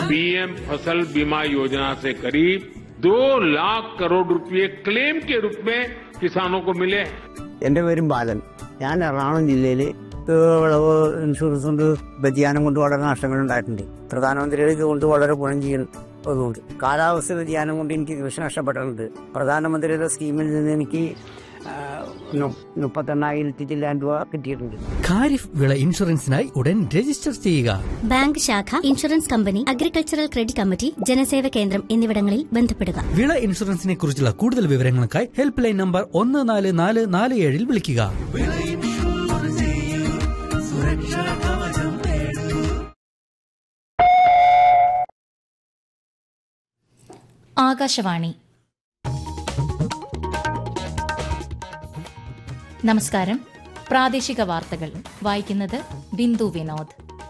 PM फसल बीमा योजना से करीब दो लाख करोड़ रुपए क्लेम के रूप में किसानों को मिले हैं എൻ്റെ പേരും ബാലൻ ഞാൻ എറണാകുളം ജില്ലയിൽ വിളവ് ഇൻഷുറൻസ് കൊണ്ട് വ്യതിയാനം കൊണ്ട് വളരെ നഷ്ടങ്ങൾ ഉണ്ടായിട്ടുണ്ട് പ്രധാനമന്ത്രിയുടെ ഇതുകൊണ്ട് വളരെ ഗുണം ചെയ്യുന്നതുകൊണ്ട് കാലാവസ്ഥ വ്യതിയാനം കൊണ്ട് എനിക്ക് കൃഷി നഷ്ടപ്പെട്ടിട്ടുണ്ട് പ്രധാനമന്ത്രിയുടെ സ്കീമിൽ നിന്ന് എനിക്ക് ആ, നു- മുപ്പത്തെണ്ണായിരത്തി ചില്ലാൻ രൂപ കിട്ടിയിട്ടുണ്ട് ഖാരിഫ് വിള ഇൻഷുറൻസിനായി ഉടൻ രജിസ്റ്റർ ചെയ്യുക ബാങ്ക് ശാഖ insurance company agricultural credit committee Janaseva കേന്ദ്രം എന്നിവിടങ്ങളിൽ ബന്ധപ്പെടുക വിള ഇൻഷുറൻസിനെ കുറിച്ചുള്ള കൂടുതൽ വിവരങ്ങൾക്കായി ഹെൽപ്പ് ലൈൻ നമ്പർ ഒന്ന് നാല് നാല് നാല് ഏഴിൽ വിളിക്കുക ആകാശവാണി നമസ്കാരം പ്രാദേശിക വാർത്തകൾ വായിക്കുന്നത് ബിന്ദു വിനോദ്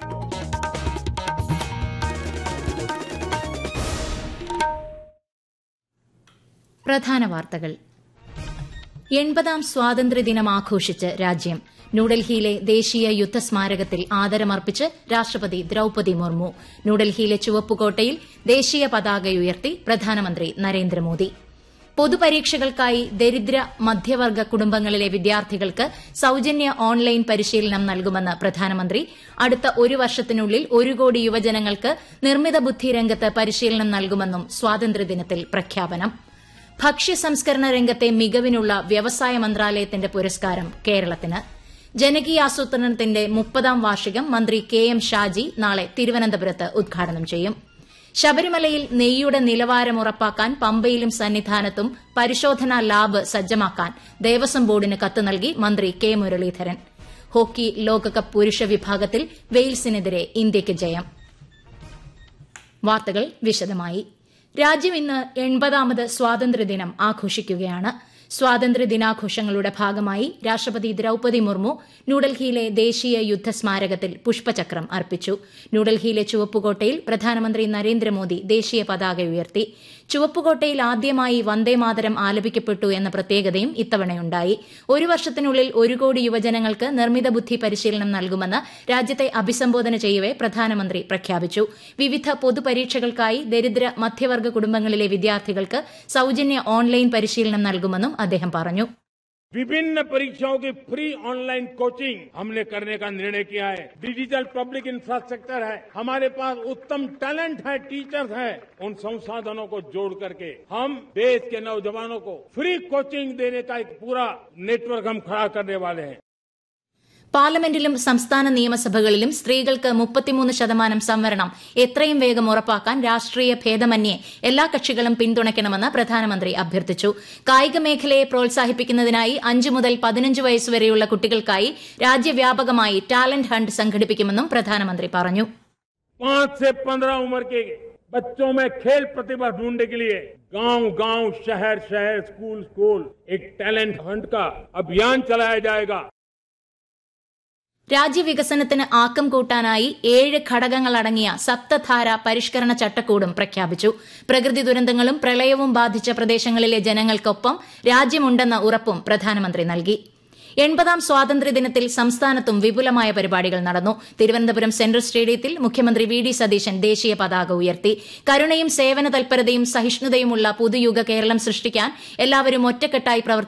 പ്രധാന വാർത്തകൾ എൺപതാം സ്വാതന്ത്ര്യദിനം ആഘോഷിച്ച് രാജ്യം ന്യൂഡൽഹിയിലെ ദേശീയ യുദ്ധസ്മാരകത്തിൽ ആദരമർപ്പിച്ച് രാഷ്ട്രപതി ദ്രൌപതി മുർമു ന്യൂഡൽഹിയിലെ ചുവപ്പുകോട്ടയിൽ ദേശീയ പതാകയുയർത്തി പ്രധാനമന്ത്രി നരേന്ദ്രമോദി പൊതുപരീക്ഷകൾക്കായി ദരിദ്ര മധ്യവർഗ കുടുംബങ്ങളിലെ വിദ്യാർത്ഥികൾക്ക് സൌജന്യ ഓൺലൈൻ പരിശീലനം നൽകുമെന്ന് പ്രധാനമന്ത്രി അടുത്ത ഒരു വർഷത്തിനുള്ളിൽ ഒരു കോടി യുവജനങ്ങൾക്ക് നിർമ്മിത ബുദ്ധി രംഗത്ത് പരിശീലനം നൽകുമെന്നും സ്വാതന്ത്ര്യദിനത്തിൽ പ്രഖ്യാപനം ഭക്ഷ്യ സംസ്കരണ രംഗത്തെ മികവിനുള്ള വ്യവസായ മന്ത്രാലയത്തിന്റെ പുരസ്കാരം കേരളത്തിന് ജനകീയാസൂത്രണത്തിന്റെ മുപ്പതാം വാർഷികം മന്ത്രി കെ എം ഷാജി നാളെ തിരുവനന്തപുരത്ത് ഉദ്ഘാടനം ചെയ്യും ശബരിമലയിൽ നെയ്യുടെ നിലവാരം ഉറപ്പാക്കാൻ പമ്പയിലും സന്നിധാനത്തും പരിശോധനാ ലാബ് സജ്ജമാക്കാൻ ദേവസ്വം ബോർഡിന് കത്ത് നൽകി മന്ത്രി കെ മുരളീധരൻ ഹോക്കി ലോകകപ്പ് പുരുഷ വിഭാഗത്തിൽ വെയിൽസിനെതിരെ ഇന്ത്യയ്ക്ക് ജയം വാർത്തകൾ വിശദമായി രാജ്യം ഇന്ന് എൺപതാമത് സ്വാതന്ത്ര്യദിനം ആഘോഷിക്കുകയാണ് സ്വാതന്ത്ര്യ ദിനാഘോഷങ്ങളുടെ ഭാഗമായി രാഷ്ട്രപതി ദ്രൌപതി മുർമു ന്യൂഡൽഹിയിലെ ദേശീയ യുദ്ധസ്മാരകത്തിൽ പുഷ്പചക്രം അർപ്പിച്ചു ന്യൂഡൽഹിയിലെ ചുവപ്പുകോട്ടയിൽ പ്രധാനമന്ത്രി നരേന്ദ്രമോദി ദേശീയ പതാക ഉയർത്തി ചുവപ്പുകോട്ടയിൽ ആദ്യമായി വന്ദേമാതരം ആലപിക്കപ്പെട്ടു എന്ന പ്രത്യേകതയും ഇത്തവണയുണ്ടായി ഒരു വർഷത്തിനുള്ളിൽ ഒരു കോടി യുവജനങ്ങൾക്ക് നിർമ്മിത ബുദ്ധി പരിശീലനം നൽകുമെന്ന് രാജ്യത്തെ അഭിസംബോധന ചെയ്യവെ പ്രധാനമന്ത്രി പ്രഖ്യാപിച്ചു വിവിധ പൊതുപരീക്ഷകൾക്കായി ദരിദ്ര മധ്യവർഗ കുടുംബങ്ങളിലെ വിദ്യാർത്ഥികൾക്ക് സൌജന്യ ഓൺലൈൻ പരിശീലനം നൽകുമെന്നും അദ്ദേഹം പറഞ്ഞു विभिन्न परीक्षाओं की फ्री ऑनलाइन कोचिंग हमने करने का निर्णय किया है डिजिटल पब्लिक इंफ्रास्ट्रक्चर है हमारे पास उत्तम टैलेंट है टीचर्स हैं उन संसाधनों को जोड़ करके हम देश के नौजवानों को फ्री कोचिंग देने का एक पूरा नेटवर्क हम खड़ा करने वाले हैं പാർലമെന്റിലും സംസ്ഥാന നിയമസഭകളിലും സ്ത്രീകൾക്ക് മുപ്പത്തിമൂന്ന് ശതമാനം സംവരണം എത്രയും വേഗം ഉറപ്പാക്കാൻ രാഷ്ട്രീയ ഭേദമന്യേ എല്ലാ കക്ഷികളും പിന്തുണയ്ക്കണമെന്ന് പ്രധാനമന്ത്രി അഭ്യർത്ഥിച്ചു കായിക മേഖലയെ പ്രോത്സാഹിപ്പിക്കുന്നതിനായി അഞ്ചു മുതൽ പതിനഞ്ച് വയസ്സുവരെയുള്ള കുട്ടികൾക്കായി രാജ്യവ്യാപകമായി ടാലന്റ് ഹണ്ട് സംഘടിപ്പിക്കുമെന്നും പ്രധാനമന്ത്രി പറഞ്ഞു पाँच से पंद्रह उम्र के बच्चों में खेल प्रतिभा ढूंढने के लिए गांव गांव शहर शहर स्कूल स्कूल एक टैलेंट हंट का अभियान चलाया जाएगा രാജ്യവികസനത്തിന് ആക്കം കൂട്ടാനായി ഏഴ് ഘടകങ്ങളടങ്ങിയ സപ്തധാര പരിഷ്കരണ ചട്ടക്കൂടും പ്രഖ്യാപിച്ചു പ്രകൃതി ദുരന്തങ്ങളും പ്രളയവും ബാധിച്ച പ്രദേശങ്ങളിലെ ജനങ്ങൾക്കൊപ്പം രാജ്യമുണ്ടെന്ന ഉറപ്പും പ്രധാനമന്ത്രി നൽകി എൺപതാം സ്വാതന്ത്ര്യദിനത്തിൽ സംസ്ഥാനത്തും വിപുലമായ പരിപാടികൾ നടന്നു തിരുവനന്തപുരം സെൻട്രൽ സ്റ്റേഡിയത്തിൽ മുഖ്യമന്ത്രി വി ഡി സതീശൻ ദേശീയ പതാക ഉയർത്തി കരുണയും സേവന തൽപരതയും സഹിഷ്ണുതയുമുള്ള പുതുയുഗ കേരളം സൃഷ്ടിക്കാൻ എല്ലാവരും ഒറ്റക്കെട്ടായി പ്രവർത്തിക്കണം